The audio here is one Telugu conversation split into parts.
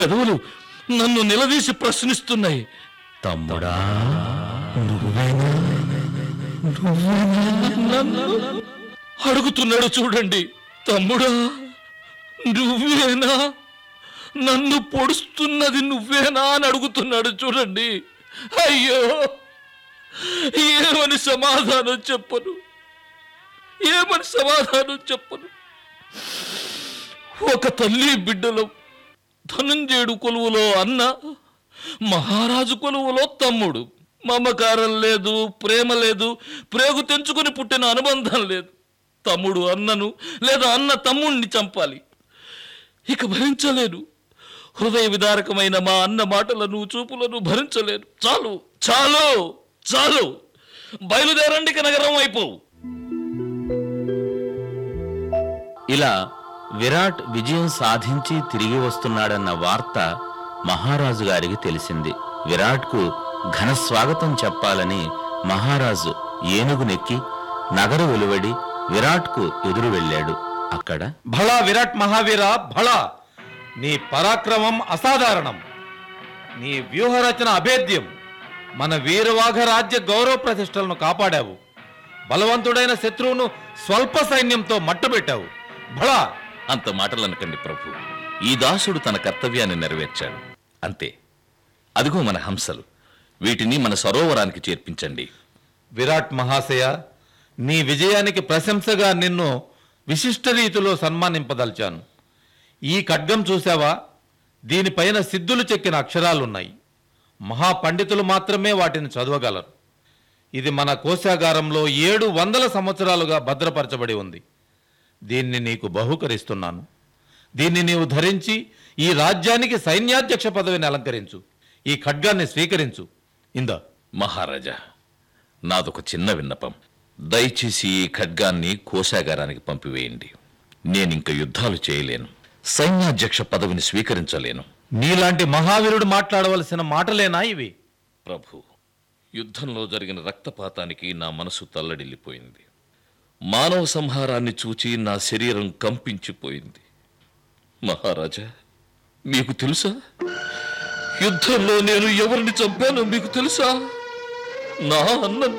పెదవులు నన్ను నిలదీసి ప్రశ్నిస్తున్నాయి తమ్ముడా నువ్వేనా నువ్వేనా నన్ను అడుగుతున్నాడు చూడండి తమ్ముడా నువ్వేనా నన్ను పొడుస్తున్నది నువ్వేనా అని అడుగుతున్నాడు చూడండి అయ్యో ఏమని సమాధానం చెప్పను ఏమని సమాధానం చెప్పను ఒక తల్లి బిడ్డలో ధనంజయుడు కొలువులో అన్న మహారాజు కొలువులో తమ్ముడు మమకారం లేదు ప్రేమ లేదు ప్రేగు తెంచుకుని పుట్టిన అనుబంధం లేదు తమ్ముడు అన్నను లేదా అన్న తమ్ముణ్ణి చంపాలి ఇక భరించలేను హృదయ విదారకమైన మా అన్న మాటలను చూపులను భరించలేను చాలు చాలు చాలు బయలుదేరండి ఇక నగరం అయిపోవు ఇలా విరాట్ విజయం సాధించి తిరిగి వస్తున్నాడన్న వార్త మహారాజు గారికి తెలిసింది విరాట్కు ఘన స్వాగతం చెప్పాలని మహారాజు ఏనుగునెక్కి నగర వెలువడి విరాట్కు ఎదురు వెళ్ళాడు అక్కడ భళా విరాట్ మహావీర భళా నీ పరాక్రమం అసాధారణం నీ వ్యూహరచన అభేద్యం మన వీరవాఘ రాజ్య గౌరవ ప్రతిష్టలను కాపాడావు బలవంతుడైన శత్రువును స్వల్ప సైన్యంతో మట్టుబెట్టావు భళా అంత మాటలు అనకండి ప్రభు ఈ దాసుడు తన కర్తవ్యాన్ని నెరవేర్చాడు అంతే అదిగో మన హంసలు వీటిని మన సరోవరానికి చేర్పించండి విరాట్ మహాశయ నీ విజయానికి ప్రశంసగా నిన్ను విశిష్ట రీతిలో సన్మానింపదలిచాను ఈ ఖడ్గం చూసావా దీనిపైన సిద్ధులు చెక్కిన అక్షరాలున్నాయి మహాపండితులు మాత్రమే వాటిని చదవగలరు ఇది మన కోశాగారంలో ఏడు వందల సంవత్సరాలుగా భద్రపరచబడి ఉంది దీన్ని నీకు బహుకరిస్తున్నాను దీన్ని నీవు ధరించి ఈ రాజ్యానికి సైన్యాధ్యక్ష పదవిని అలంకరించు ఈ ఖడ్గాన్ని స్వీకరించు ఇందా మహారాజా నాదొక చిన్న విన్నపం దయచేసి ఈ ఖడ్గాన్ని కోశాగారానికి పంపివేయండి నేనింక యుద్ధాలు చేయలేను సైన్యాధ్యక్ష పదవిని స్వీకరించలేను నీలాంటి మహావీరుడు మాట్లాడవలసిన మాటలేనా ఇవి ప్రభు యుద్ధంలో జరిగిన రక్తపాతానికి నా మనసు తల్లడిల్లిపోయింది మానవ సంహారాన్ని చూచి నా శరీరం కంపించిపోయింది మహారాజా మీకు తెలుసా యుద్ధంలో నేను ఎవరిని చంపానో మీకు తెలుసా నా అన్నను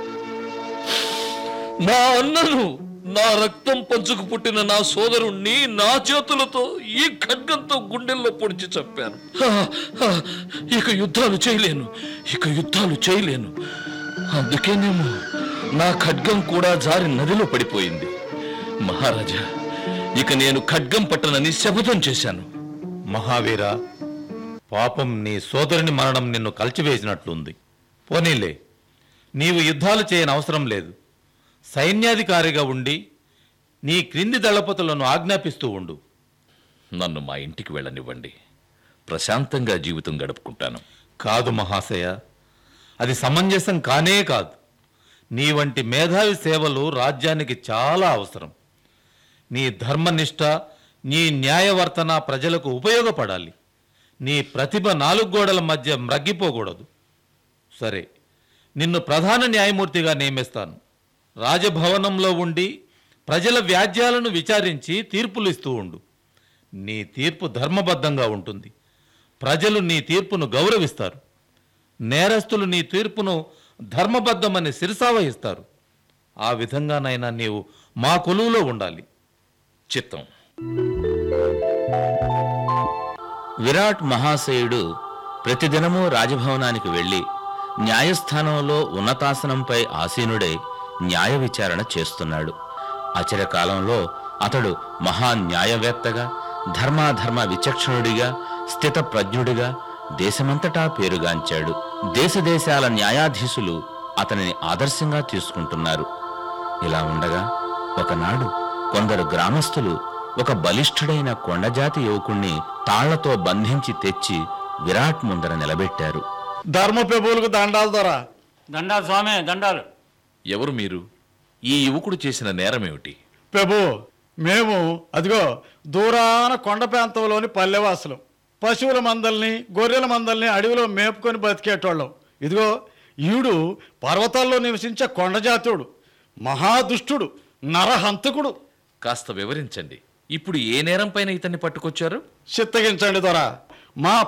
నా అన్నను నా రక్తం పంచుకు పుట్టిన నా సోదరుణ్ణి నా చేతులతో ఈ ఖడ్గంతో గుండెల్లో పొడిచి చంపాను హా, హా, ఇక యుద్ధాలు చేయలేను ఇక యుద్ధాలు చేయలేను అందుకేనేమో నా ఖడ్గం కూడా జారి నదిలో పడిపోయింది మహారాజా ఇక నేను ఖడ్గం పట్టనని శపథం చేశాను మహావీర పాపం నీ సోదరుని మరణం నిన్ను కలిచివేసినట్లుంది పోనీలే నీవు యుద్ధాలు చేయని అవసరం లేదు సైన్యాధికారిగా ఉండి నీ క్రింది దళపతులను ఆజ్ఞాపిస్తూ ఉండు నన్ను మా ఇంటికి వెళ్ళనివ్వండి ప్రశాంతంగా జీవితం గడుపుకుంటాను కాదు మహాశయ అది సమంజసం కానే కాదు నీ వంటి మేధావి సేవలు రాజ్యానికి చాలా అవసరం నీ ధర్మనిష్ట నీ న్యాయవర్తన ప్రజలకు ఉపయోగపడాలి నీ ప్రతిభ నాలుగు గోడల మధ్య మ్రగ్గిపోకూడదు సరే నిన్ను ప్రధాన న్యాయమూర్తిగా నియమిస్తాను రాజభవనంలో ఉండి ప్రజల వ్యాజ్యాలను విచారించి తీర్పులు ఇస్తూ ఉండు నీ తీర్పు ధర్మబద్ధంగా ఉంటుంది ప్రజలు నీ తీర్పును గౌరవిస్తారు నేరస్తులు నీ తీర్పును ధర్మబద్ధమని శిరసావహిస్తారు ఆ విధంగానైనా నీవు మా కొలువులో ఉండాలి చిత్తం విరాట్ మహాశయుడు ప్రతిదినము రాజభవనానికి వెళ్ళి న్యాయస్థానంలో ఉన్నతాసనంపై ఆసీనుడై న్యాయ విచారణ చేస్తున్నాడు అచిరకాలంలో అతడు మహా న్యాయవేత్తగా ధర్మాధర్మ విచక్షణుడిగా స్థితప్రజ్ఞుడిగా దేశమంతటా పేరుగాంచాడు దేశదేశాల న్యాయాధీశులు అతనిని ఆదర్శంగా తీసుకుంటున్నారు ఇలా ఉండగా ఒకనాడు కొందరు గ్రామస్తులు ఒక బలిష్ఠుడైన కొండజాతి యువకుణ్ణి తాళ్లతో బంధించి తెచ్చి విరాట్ ముందర నిలబెట్టారు ధర్మప్రభువులకు దండాలు దొరా దండాలు స్వామి దండాలు ఎవరు మీరు ఈ యువకుడు చేసిన నేరమేమిటి ప్రభు మేము అదిగో దూరాన కొండ ప్రాంతంలోని పల్లెవాసులం పశువుల మందల్ని గొర్రెల మందల్ని అడవిలో మేపుకొని బతికేటోళ్ళం ఇదిగో ఈడు పర్వతాల్లో నివసించే కొండజాతుడు మహాదుష్టుడు నరహంతకుడు కాస్త వివరించండి ఇప్పుడు ఏ నేరం పైన ఇతన్ని పట్టుకొచ్చారు చిత్తగించండి దొర మా